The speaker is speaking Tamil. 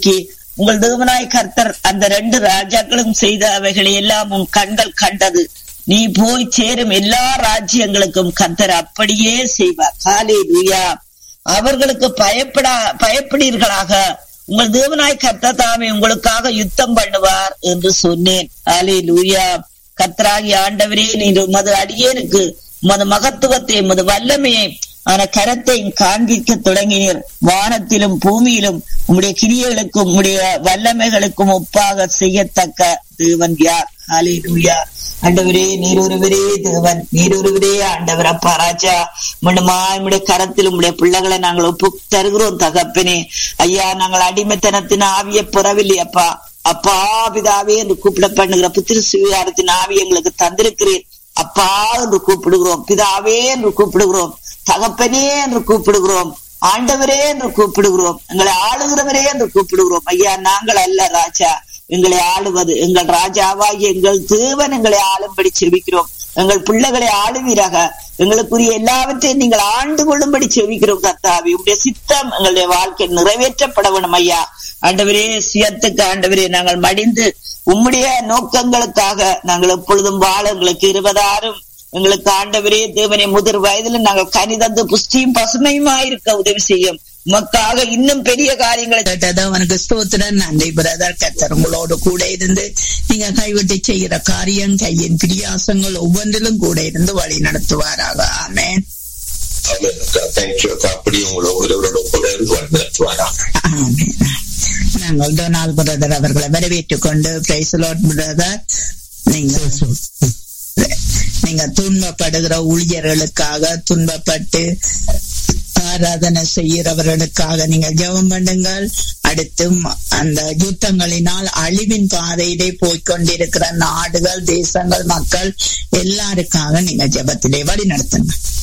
நோக்கி உங்கள் தேவனாய் கர்த்தர் அந்த ரெண்டு ராஜாக்களும் செய்த அவைகளை எல்லாம் உன் கண்கள் கண்டது நீ போய் சேரும் எல்லா ராஜ்யங்களுக்கும் கர்த்தர் அப்படியே செய்வார் காலே லூயா அவர்களுக்கு பயப்படா பயப்படீர்களாக உங்கள் தேவனாய் கர்த்தர் தாமே உங்களுக்காக யுத்தம் பண்ணுவார் என்று சொன்னேன் ஆலே லூயா கர்த்தராகி ஆண்டவரே நீர் உமது அடியேனுக்கு உமது மகத்துவத்தை உமது வல்லமையை ஆன கரத்தை காண்பிக்க தொடங்கினீர் வானத்திலும் பூமியிலும் உம்முடைய கிரியைகளுக்கும் உம்முடைய வல்லமைகளுக்கும் ஒப்பாக செய்யத்தக்க தேவன் யார் ஹாலே லூயா ஆண்டவரே நீர் ஒருவரே தேவன் நீர் ஒருவரே ஆண்டவர் அப்பா ராஜா மீண்டுமா உம்முடைய கரத்தில் உம்முடைய பிள்ளைகளை நாங்கள் ஒப்பு தருகிறோம் தகப்பனே ஐயா நாங்கள் அடிமைத்தனத்தின் ஆவிய புறவில்லை அப்பா அப்பா பிதாவே என்று கூப்பிட பண்ணுகிற புத்திர சுவிகாரத்தின் ஆவி எங்களுக்கு தந்திருக்கிறேன் அப்பா என்று கூப்பிடுகிறோம் பிதாவே என்று கூப்பிடுகிறோம் தகப்பனே என்று கூப்பிடுகிறோம் ஆண்டவரே என்று கூப்பிடுகிறோம் எங்களை ஆளுகிறவரே என்று கூப்பிடுகிறோம் ஐயா நாங்கள் அல்ல ராஜா எங்களை ஆளுவது எங்கள் ராஜாவாகி எங்கள் தேவன் எங்களை ஆளும்படி செவிக்கிறோம் எங்கள் பிள்ளைகளை ஆளுவீராக எங்களுக்குரிய எல்லாவற்றையும் நீங்கள் ஆண்டு கொள்ளும்படி செவிக்கிறோம் கர்த்தாவி உடைய சித்தம் எங்களுடைய வாழ்க்கை நிறைவேற்றப்பட வேணும் ஐயா ஆண்டவரே சுயத்துக்கு ஆண்டவரே நாங்கள் மடிந்து உம்முடைய நோக்கங்களுக்காக நாங்கள் எப்பொழுதும் வாழ எங்களுக்கு இருபதாயிரம் எங்களுக்கு ஆண்டவரே தேவனை முதிர் வயதில நாங்கள் கனிதந்து புஷ்டியும் பசுமையுமா இருக்க உதவி செய்யும் உமக்காக இன்னும் பெரிய காரியங்களை கேட்டது அவனுக்கு ஸ்தோத்திரம் நன்றி பிரதர் கத்தர் உங்களோடு கூட இருந்து நீங்க கைவிட்டு செய்கிற காரியம் கையின் பிரியாசங்கள் ஒவ்வொன்றிலும் கூட இருந்து வழி நடத்துவாராக ஆமேன் தேங்க்யூ அப்படி உங்களை ஒவ்வொருவரோட கூட இருந்து வழிநடத்துவாராக ஆமென். நாங்கள் டொனால்ட் பிரதர் அவர்களை வரவேற்றுக் கொண்டு பிரைசலோட் பிரதர் நீங்க நீங்க துன்பப்படுகிற ஊழியர்களுக்காக துன்பப்பட்டு ஆராதனை செய்கிறவர்களுக்காக நீங்க ஜெபம் பண்ணுங்கள் அடுத்து அந்த யுத்தங்களினால் அழிவின் பாதையிலே போய்கொண்டிருக்கிற நாடுகள் தேசங்கள் மக்கள் எல்லாருக்காக நீங்க ஜெபத்திலே வழி நடத்துங்க